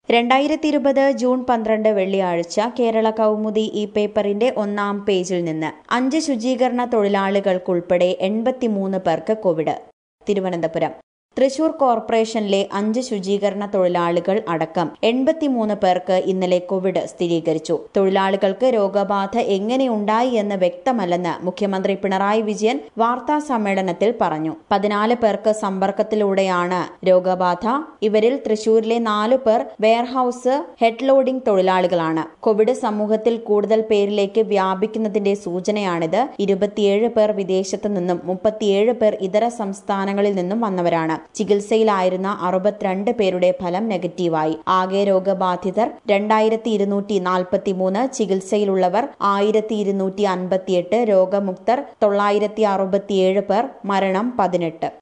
രണ്ടായിരത്തി ഇരുപത് ജൂൺ പന്ത്രണ്ട് വെള്ളിയാഴ്ച കേരള കൗമുദി ഈ പേപ്പറിന്റെ ഒന്നാം പേജിൽ നിന്ന് അഞ്ച് ശുചീകരണ തൊഴിലാളികൾക്കുൾപ്പെടെ എൺപത്തിമൂന്ന് പേർക്ക് കോവിഡ് തിരുവനന്തപുരം തൃശൂർ കോർപ്പറേഷനിലെ അഞ്ച് ശുചീകരണ തൊഴിലാളികൾ അടക്കം എൺപത്തിമൂന്ന് പേർക്ക് ഇന്നലെ കോവിഡ് സ്ഥിരീകരിച്ചു തൊഴിലാളികൾക്ക് രോഗബാധ എങ്ങനെയുണ്ടായി എന്ന് വ്യക്തമല്ലെന്ന് മുഖ്യമന്ത്രി പിണറായി വിജയൻ വാർത്താ സമ്മേളനത്തിൽ പറഞ്ഞു പതിനാല് പേർക്ക് സമ്പർക്കത്തിലൂടെയാണ് രോഗബാധ ഇവരിൽ തൃശൂരിലെ നാലു പേർ വെയർഹൌസ് ഹെഡ് ലോഡിംഗ് തൊഴിലാളികളാണ് കോവിഡ് സമൂഹത്തിൽ കൂടുതൽ പേരിലേക്ക് വ്യാപിക്കുന്നതിന്റെ സൂചനയാണിത് ഇരുപത്തിയേഴ് പേർ വിദേശത്തു നിന്നും മുപ്പത്തിയേഴ് പേർ ഇതര സംസ്ഥാനങ്ങളിൽ നിന്നും വന്നവരാണ് ചികിത്സയിലായിരുന്ന അറുപത്തിരണ്ട് പേരുടെ ഫലം നെഗറ്റീവായി ആകെ രോഗബാധിതർ രണ്ടായിരത്തി ഇരുന്നൂറ്റി നാൽപ്പത്തിമൂന്ന് ചികിത്സയിലുള്ളവർ ആയിരത്തി ഇരുന്നൂറ്റി അൻപത്തിയെട്ട് രോഗമുക്തർ തൊള്ളായിരത്തി അറുപത്തിയേഴ് പേർ മരണം പതിനെട്ട്